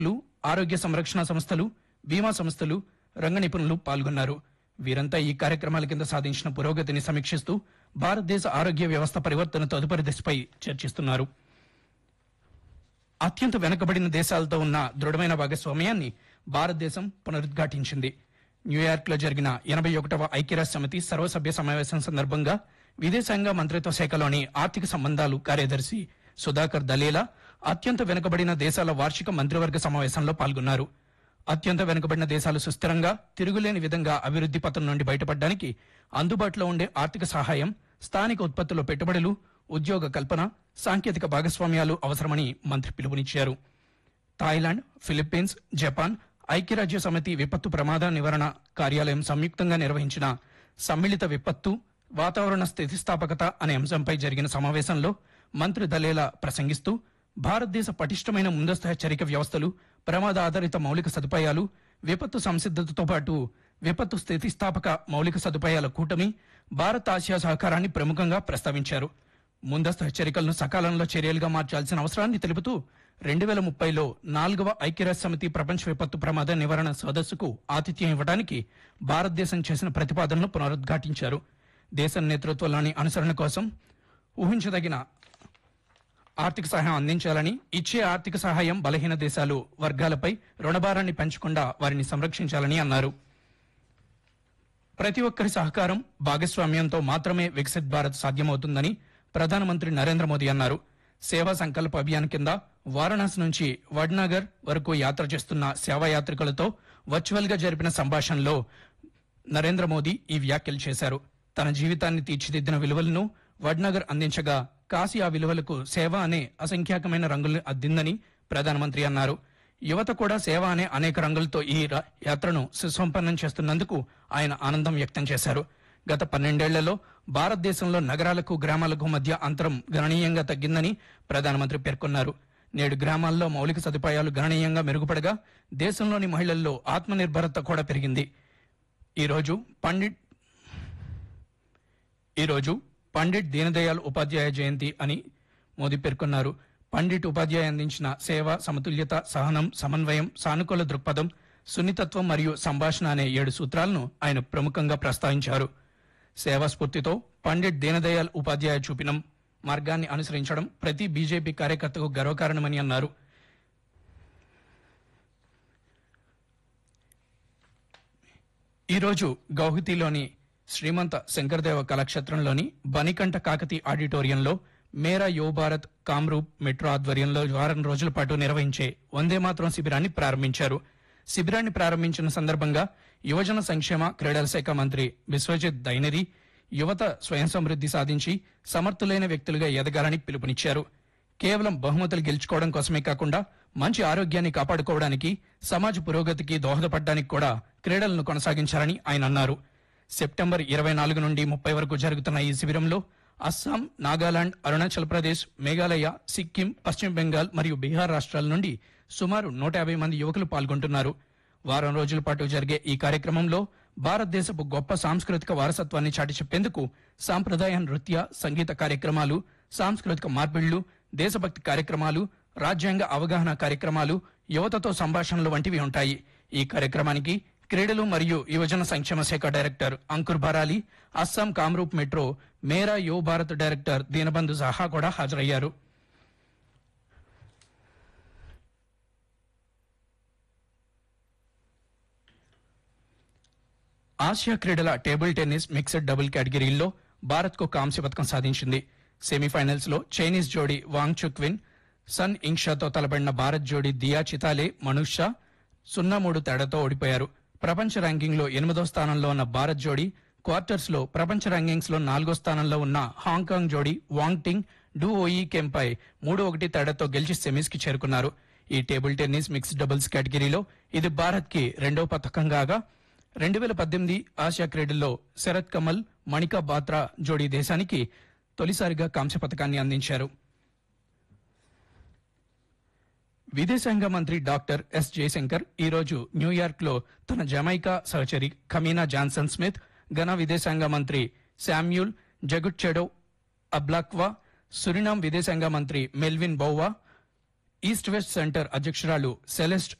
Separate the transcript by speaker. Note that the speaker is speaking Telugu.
Speaker 1: లు, ఆరోగ్య సంరక్షణ సంస్థలు బీమా సంస్థలు రంగ నిపుణులు పాల్గొన్నారు వీరంతా ఈ కార్యక్రమాల కింద సాధించిన పురోగతిని సమీక్షిస్తూ భారతదేశ ఆరోగ్య వ్యవస్థ పరివర్తన తదుపరి దశపై చర్చిస్తున్నారు అత్యంత వెనుకబడిన దేశాలతో ఉన్న దృఢమైన భాగస్వామ్యాన్ని భారతదేశం పునరుద్ఘాటించింది న్యూయార్క్ లో జరిగిన ఎనభై ఒకటవ ఐక్యరాజ్య సమితి సర్వసభ్య సమావేశం సందర్భంగా విదేశాంగ మంత్రిత్వ శాఖలోని ఆర్థిక సంబంధాలు కార్యదర్శి సుధాకర్ దలేలా అత్యంత వెనుకబడిన దేశాల వార్షిక మంత్రివర్గ సమావేశంలో పాల్గొన్నారు అత్యంత వెనుకబడిన దేశాలు సుస్థిరంగా తిరుగులేని విధంగా అభివృద్ధి పథం నుండి బయటపడడానికి అందుబాటులో ఉండే ఆర్థిక సహాయం స్థానిక ఉత్పత్తుల్లో పెట్టుబడులు ఉద్యోగ కల్పన సాంకేతిక భాగస్వామ్యాలు అవసరమని మంత్రి పిలుపునిచ్చారు థాయిలాండ్ ఫిలిప్పీన్స్ జపాన్ ఐక్యరాజ్య సమితి విపత్తు ప్రమాద నివారణ కార్యాలయం సంయుక్తంగా నిర్వహించిన సమ్మిళిత విపత్తు వాతావరణ స్థితిస్థాపకత అనే అంశంపై జరిగిన సమావేశంలో మంత్రి దలేలా ప్రసంగిస్తూ భారతదేశ పటిష్టమైన ముందస్తు హెచ్చరిక వ్యవస్థలు ప్రమాద ఆధారిత మౌలిక సదుపాయాలు విపత్తు సంసిద్ధతతో పాటు విపత్తు స్థితిస్థాపక మౌలిక సదుపాయాల కూటమి భారత్ ఆసియా సహకారాన్ని ప్రముఖంగా ప్రస్తావించారు ముందస్తు హెచ్చరికలను సకాలంలో చర్యలుగా మార్చాల్సిన అవసరాన్ని తెలుపుతూ రెండు వేల ముప్పైలో నాలుగవ ఐక్యరాజ్య సమితి ప్రపంచ విపత్తు ప్రమాద నివారణ సదస్సుకు ఆతిథ్యం ఇవ్వడానికి భారతదేశం చేసిన ప్రతిపాదనను పునరుద్ఘాటించారు దేశం నేతృత్వంలోని అనుసరణ కోసం ఊహించదగిన ఆర్థిక సహాయం అందించాలని ఇచ్చే ఆర్థిక సహాయం బలహీన దేశాలు వర్గాలపై రుణభారాన్ని పెంచకుండా వారిని సంరక్షించాలని అన్నారు ప్రతి ఒక్కరి సహకారం భాగస్వామ్యంతో మాత్రమే వికసిత్ భారత్ సాధ్యమవుతుందని ప్రధానమంత్రి నరేంద్ర మోదీ అన్నారు సేవా సంకల్ప అభియాన్ కింద వారణాసి నుంచి వడ్నగర్ వరకు యాత్ర చేస్తున్న సేవా యాత్రికులతో వర్చువల్ గా జరిపిన సంభాషణలో నరేంద్ర మోదీ ఈ వ్యాఖ్యలు చేశారు తన జీవితాన్ని తీర్చిదిద్దిన విలువలను వడ్నగర్ అందించగా కాశీ ఆ విలువలకు సేవ అనే అసంఖ్యాకమైన రంగుల్ని అద్దిందని ప్రధానమంత్రి అన్నారు యువత కూడా సేవ అనే అనేక రంగులతో ఈ ర- యాత్రను సుసంపన్నం చేస్తున్నందుకు ఆయన ఆనందం వ్యక్తం చేశారు గత పన్నెండేళ్లలో భారతదేశంలో నగరాలకు గ్రామాలకు మధ్య అంతరం గణనీయంగా తగ్గిందని ప్రధానమంత్రి పేర్కొన్నారు నేడు గ్రామాల్లో మౌలిక సదుపాయాలు గణనీయంగా మెరుగుపడగా దేశంలోని మహిళల్లో ఆత్మనిర్భరత కూడా పెరిగింది ఈ రోజు పండిట్ ఈ రోజు పండిట్ దీనదయాళ్ ఉపాధ్యాయ జయంతి అని మోదీ పేర్కొన్నారు పండిట్ ఉపాధ్యాయ అందించిన సేవ సమతుల్యత సహనం సమన్వయం సానుకూల దృక్పథం సున్నితత్వం మరియు సంభాషణ అనే ఏడు సూత్రాలను ఆయన ప్రముఖంగా ప్రస్తావించారు సేవా స్ఫూర్తితో పండిట్ దీనదయాళ్ ఉపాధ్యాయ చూపిన మార్గాన్ని అనుసరించడం ప్రతి బీజేపీ కార్యకర్తకు గర్వకారణమని అన్నారు ఈరోజు గౌహతిలోని శ్రీమంత శంకరదేవ కళాక్షేత్రంలోని బనికంఠ కాకతి ఆడిటోరియంలో మేరా యువ భారత్ కామ్రూప్ మెట్రో ఆధ్వర్యంలో వారం రోజుల పాటు నిర్వహించే వందే మాత్రం శిబిరాన్ని ప్రారంభించారు శిబిరాన్ని ప్రారంభించిన సందర్భంగా యువజన సంక్షేమ క్రీడల శాఖ మంత్రి విశ్వజిత్ దైనరి యువత స్వయం సమృద్ధి సాధించి సమర్థులైన వ్యక్తులుగా ఎదగాలని పిలుపునిచ్చారు కేవలం బహుమతులు గెలుచుకోవడం కోసమే కాకుండా మంచి ఆరోగ్యాన్ని కాపాడుకోవడానికి సమాజ పురోగతికి దోహదపడడానికి కూడా క్రీడలను కొనసాగించాలని ఆయన అన్నారు సెప్టెంబర్ ఇరవై నాలుగు నుండి ముప్పై వరకు జరుగుతున్న ఈ శిబిరంలో అస్సాం నాగాలాండ్ అరుణాచల్ ప్రదేశ్ మేఘాలయ సిక్కిం పశ్చిమ బెంగాల్ మరియు బీహార్ రాష్ట్రాల నుండి సుమారు నూట యాభై మంది యువకులు పాల్గొంటున్నారు వారం రోజుల పాటు జరిగే ఈ కార్యక్రమంలో భారతదేశపు గొప్ప సాంస్కృతిక వారసత్వాన్ని చాటి చెప్పేందుకు సాంప్రదాయ నృత్య సంగీత కార్యక్రమాలు సాంస్కృతిక మార్పిళ్లు దేశభక్తి కార్యక్రమాలు రాజ్యాంగ అవగాహన కార్యక్రమాలు యువతతో సంభాషణలు వంటివి ఉంటాయి ఈ కార్యక్రమానికి క్రీడలు మరియు యువజన సంక్షేమ శాఖ director Ankur Bharali Assam Kamrup metro Mera Yuva Bharat director Deenabandhu సహా కూడా హాజరయ్యారు ఆసియా క్రీడల టేబుల్ టెన్నిస్ మిక్స్డ్ డబుల్ కేటగిరీల్లో భారత్ కు కాంస్య పథకం సాధించింది సెమీఫైనల్స్ లో చైనీస్ జోడీ వాంగ్ చుక్విన్ సన్ ఇంగ్షాతో తలబడిన భారత్ జోడీ దియా చితాలే మనూష్ షా సున్నా మూడు తేడాతో ఓడిపోయారు ప్రపంచ ర్యాంకింగ్ లో ఎనిమిదో స్థానంలో ఉన్న భారత్ జోడీ క్వార్టర్స్ లో ప్రపంచ ర్యాంకింగ్స్ లో నాలుగో స్థానంలో ఉన్న హాంకాంగ్ జోడీ వాంగ్ టింగ్ డు ఓయి కెంపై మూడు ఒకటి తేడాతో గెలిచి సెమీస్ కి చేరుకున్నారు ఈ టేబుల్ టెన్నిస్ మిక్స్డ్ డబుల్స్ కేటగిరీలో ఇది భారత్ కి రెండో పథకం కాగా రెండు వేల పద్దెనిమిది ఆసియా క్రీడల్లో శరత్ కమల్ మణికా బాత్రా జోడీ దేశానికి తొలిసారిగా కాంస్య పథకాన్ని అందించారు విదేశాంగ మంత్రి డాక్టర్ ఎస్ జయశంకర్ ఈ రోజు న్యూయార్క్ లో తన జమైకా సహచరి ఖమీనా జాన్సన్ స్మిత్ ఘనా విదేశాంగ మంత్రి శామ్యూల్ జగుట్చెడో అబ్లాక్వా సురినాం విదేశాంగ మంత్రి Melvin Bouva East West Center అధ్యక్షురాలు సెలెస్ట్